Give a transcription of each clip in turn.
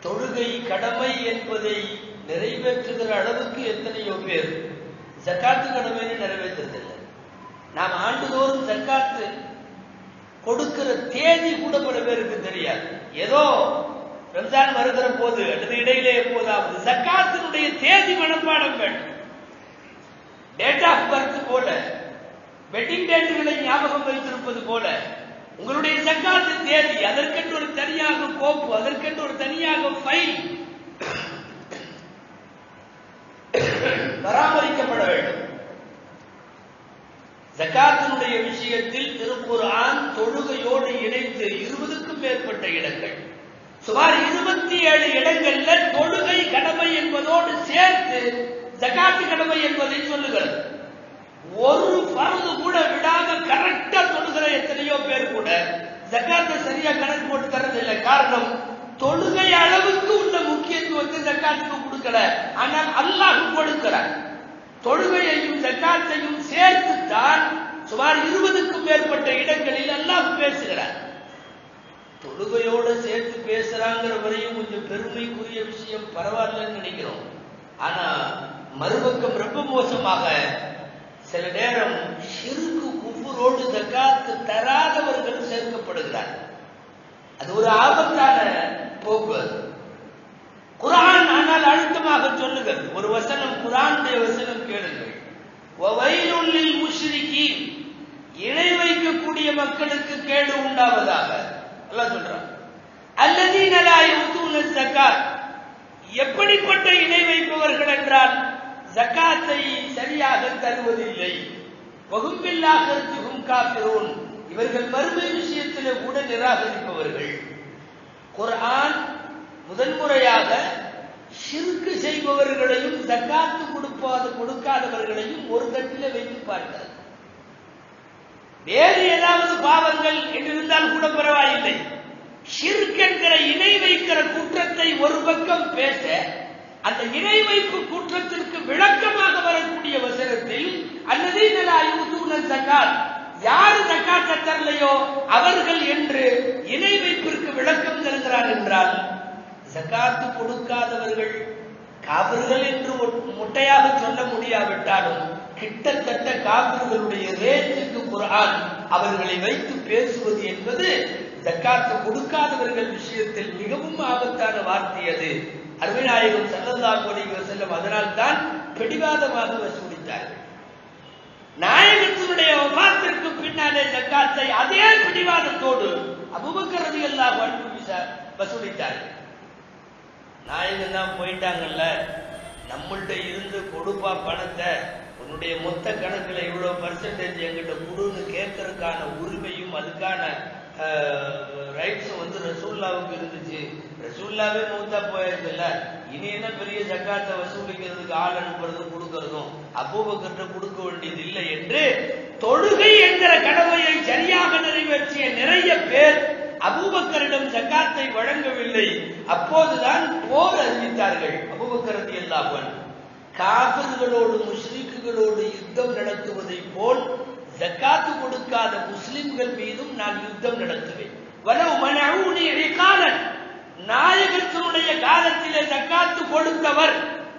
தொழுகை கடமை என்பதை நிறைவேற்றுகிற அளவுக்கு எத்தனையோ பேர் ஜக்காத்து கடமைன்னு நிறைவேற்றுறதில்லை நாம் ஆண்டுதோறும் ஜக்காத்து கொடுக்கிற தேதி கூட பல பேருக்கு தெரியாது ஏதோ ரம்ஜான் வருகிற போது அல்லது இடையிலே எப்போதாவது ஜக்காத்தினுடைய தேதி மனப்பாடம் வேண்டும் டேட் ஆஃப் பர்த் போல வெட்டிங் டேட்டுகளை ஞாபகம் வைத்திருப்பது போல உங்களுடைய ஜக்காத்து தேதி அதற்கென்று ஒரு தனியாக கோப்பு அதற்கென்று ஒரு தனியாக ஃபைல் பராமரிக்கப்பட வேண்டும் ஜக்காத்தினுடைய விஷயத்தில் திருக்குர்ஆன் தொழுகையோடு இணைத்து இருபதுக்கும் மேற்பட்ட இடங்கள் சுமார் இருபத்தி ஏழு இடங்கள்ல தொழுகை கடமை என்பதோடு சேர்த்து ஜக்காத்து கடமை என்பதை சொல்லுகிறது ஒரு பருது கூட விடாம கரெக்டா தொழுகிற எத்தனையோ பேர் கூட ஜக்காத்தை சரியா கணக்கு போட்டு தரதில்லை காரணம் தொழுகை அளவுக்கு உள்ள முக்கியத்துவத்தை ஜக்காத்துக்கு கொடுக்கல ஆனால் அல்லாஹ் கொடுக்கிறார் தொழுகையையும் ஜக்காத்தையும் சேர்த்துத்தான் சுமார் இருபதுக்கும் மேற்பட்ட இடங்களில் அல்லாஹ் பேசுகிறார் தொழுகையோட சேர்த்து பேசுறாங்கிற வரையும் கொஞ்சம் பெருமைக்குரிய விஷயம் பரவாயில்லன்னு நினைக்கிறோம் ஆனா மறுபக்கம் ரொம்ப மோசமாக சில நேரம் ஷிருக்கு குஃபுரோடு ஜக்காத்து தராதவர்கள் சேர்க்கப்படுகிறார் அது ஒரு ஆபத்தான போக்கு அது குரான் ஆனால் அழுத்தமாக சொல்லுகிறது ஒரு வசனம் குரானுடைய வசனம் கேளுங்கள் வயலுள்ளில் முஷ்ரிக்கி இணை வைக்கக்கூடிய மக்களுக்கு கேடு உண்டாவதாக எல்லாம் சொல்றான் அல்லதீன லா யுத்தூன ஜக்காத் எப்படிப்பட்ட இணை வைப்பவர்கள் என்றால் ஜக்காத்தை சரியாக தருவதில்லை வகுப்பில்லாகிறதுக்கும் காப்பிரோன் இவர்கள் மறுமை விஷயத்திலே கூட நிராகரிப்பவர்கள் குர்ஆன் முதன்முறையாக ஷிர்கு செய்பவர்களையும் ஜக்காத்து கொடுப்பாத கொடுக்காதவர்களையும் ஒரு தட்டில வைத்து பார்க்கிறது வேறு ஏதாவது பாவங்கள் என்றிருந்தால் கூட பரவாயில்லை ஷிர்க் என்கிற இணை வைக்கிற குற்றத்தை ஒரு பக்கம் பேச அந்த இணை வைப்பு குற்றத்திற்கு விளக்கமாக வரக்கூடிய வசனத்தில் அல்லது ஜக்காத் யாரு ஜக்காத்தை தரலையோ அவர்கள் என்று இணை வைப்பிற்கு விளக்கம் தருகிறார் என்றால் ஜக்காத்து கொடுக்காதவர்கள் காவிர்கள் என்று முட்டையாக சொல்ல முடியாவிட்டாலும் கிட்டத்தட்ட காவிர்களுடைய ரேஞ்சுக்கு குரான் அவர்களை வைத்து பேசுவது என்பது ஜக்காத்து கொடுக்காதவர்கள் விஷயத்தில் மிகவும் ஆபத்தான வார்த்தை அது அருமைநாயகம் சல்லல்லாஹு அலைஹி வஸல்லம் அதனால் தான் பிடிவாதமாக வசூலித்தார்கள் நாயகத்தினுடைய வபாத்திற்கு பின்னாலே ஜக்காத்தை அதே பிடிவாதத்தோடு அபூபக்கர் ரலியல்லாஹு அன்ஹு வசூலித்தார்கள் நாயகன் தான் போயிட்டாங்கல்ல நம்மள்ட்ட இருந்து கொடுப்பா பணத்தை உன்னுடைய மொத்த கணக்குல இவ்வளவு பர்சன்டேஜ் எங்கிட்ட கொடுன்னு கேட்கறதுக்கான உரிமையும் அதுக்கான ரைட்ஸும் வந்து ரசூல்லாவுக்கு இருந்துச்சு ரசூல்லாவே மூத்தா போயிருக்குல்ல இனி என்ன பெரிய ஜக்காத்தை வசூலிக்கிறதுக்கு ஆள் அனுப்புறதும் கொடுக்கறதும் அபூபக்கர்ட்ட கொடுக்க வேண்டியது இல்லை என்று தொழுகை என்கிற கடமையை சரியாக நிறைவேற்றிய நிறைய பேர் அபூபக்கரிடம் ஜக்காத்தை வழங்கவில்லை அப்போதுதான் போர் அறிவித்தார்கள் அபூபக்கரதி எல்லாவன் காபிர்களோடு முஸ்லிம்களோடு யுத்தம் நடத்துவதை போல் ஜக்காத்து கொடுக்காத முஸ்லிம்கள் மீதும் நான் யுத்தம் நடத்துவேன் வலவு மனஊனி இழைக்காலன் நாயகத்தினுடைய காலத்திலே ஜக்காத்து கொடுத்தவர்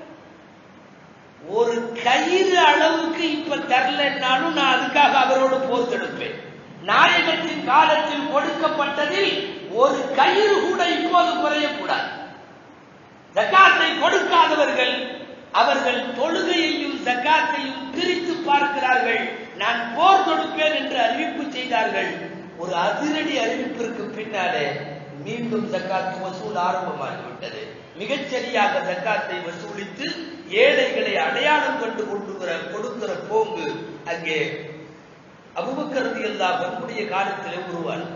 ஒரு கயிறு அளவுக்கு இப்ப தரலன்னாலும் நான் அதுக்காக அவரோடு போர் தடுப்பேன் நாயகத்தின் காலத்தில் கொடுக்கப்பட்டதில் ஒரு கயிறு கூட இப்போது குறையக்கூடாது ஜக்காத்தை கொடுக்காதவர்கள் அவர்கள் தொழுகையையும் ஜக்காத்தையும் பிரித்து பார்க்கிறார்கள் நான் போர் தொடுப்பேன் என்று அறிவிப்பு செய்தார்கள் ஒரு அதிரடி அறிவிப்பிற்கு பின்னாலே மீண்டும் ஜக்காத்து வசூல் ஆரம்பமாகிவிட்டது மிகச்சரியாக ஜக்காத்தை வசூலித்து ஏழைகளை அடையாளம் கண்டு கொண்டுகிற கொடுக்கிற போங்கு அங்கே அபுபக்கரது எல்லா நம்முடைய காலத்திலே உருவான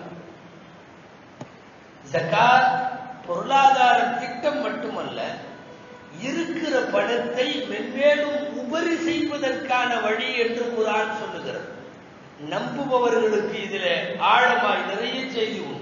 ஜக்காத் பொருளாதார திட்டம் மட்டுமல்ல இருக்கிற பணத்தை மென்மேலும் உபரி செய்வதற்கான வழி என்று குரான் சொல்லுகிறது நம்புபவர்களுக்கு இதுல ஆழமாய் நிறைய செய்தி உண்டு